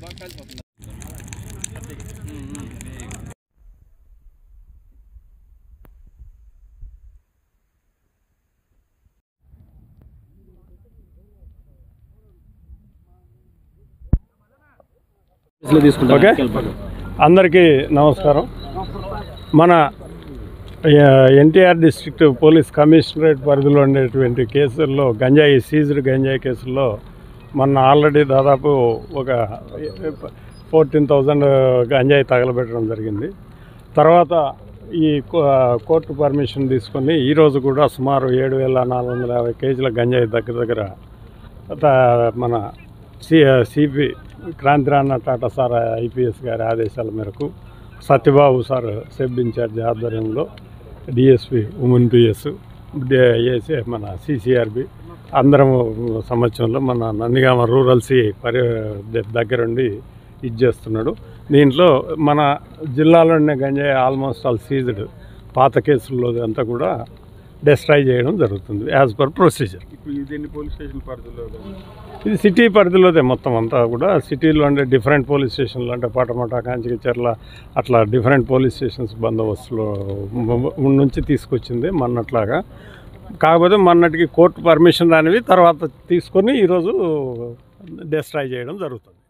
okay అందరికీ నమస్కారం మన ఎన్టీఆర్ డిస్ట్రిక్ట్ పోలీస్ కమిషనరేట్ పరిధిలో ఉండేటువంటి కేసుల్లో గంజాయి సీజ్డ్ గంజాయి కేసుల్లో మొన్న ఆల్రెడీ దాదాపు ఒక ఫోర్టీన్ థౌజండ్ గంజాయి తగలబెట్టడం జరిగింది తర్వాత ఈ కో- కోర్టు పర్మిషన్ తీసుకొని ఈరోజు కూడా సుమారు ఏడు వేల నాలుగు వందల యాభై కేజీల గంజాయి దగ్గర దగ్గర త- మన C CP Kranthirana Tata sir IPS గారి ఆదేశాల మేరకు సత్యబాబు సార్ సెబ్ ఇన్ఛార్జ్ ఆధ్వర్యంలో డిఎస్పి ఉమెన్ పిఎస్ ఏసీ మన సిసిఆర్బి అందరం సంవత్సరంలో మన నందిగామ రూరల్ సి పరి దగ్గరుండి ఇది చేస్తున్నాడు దీంట్లో మన జిల్లాలో ఉన్న గంజాయి ఆల్మోస్ట్ ఆల్ సీజ్డ్ పాత కేసుల్లో అంతా కూడా డెస్ట్రాయ్ చేయడం జరుగుతుంది యాజ్ పర్ ప్రొసీజర్ ఇప్పుడు దీన్ని పోలీస్ స్టేషన్ పరిధిలో ఇది సిటీ పరిధిలోదే మొత్తం అంతా కూడా సిటీలో అంటే డిఫరెంట్ పోలీస్ స్టేషన్లు అంటే పాటమట కాంచికచర్ల అట్లా డిఫరెంట్ పోలీస్ స్టేషన్స్ బందోబస్తులో మ- నుంచి తీసుకొచ్చింది మొన్నట్లాగా కాకపోతే మొన్నటికి కోర్టు పర్మిషన్ దానివి తర్వాత తీసుకొని ఈరోజు డెస్ట్రాయ్ చేయడం జరుగుతుంది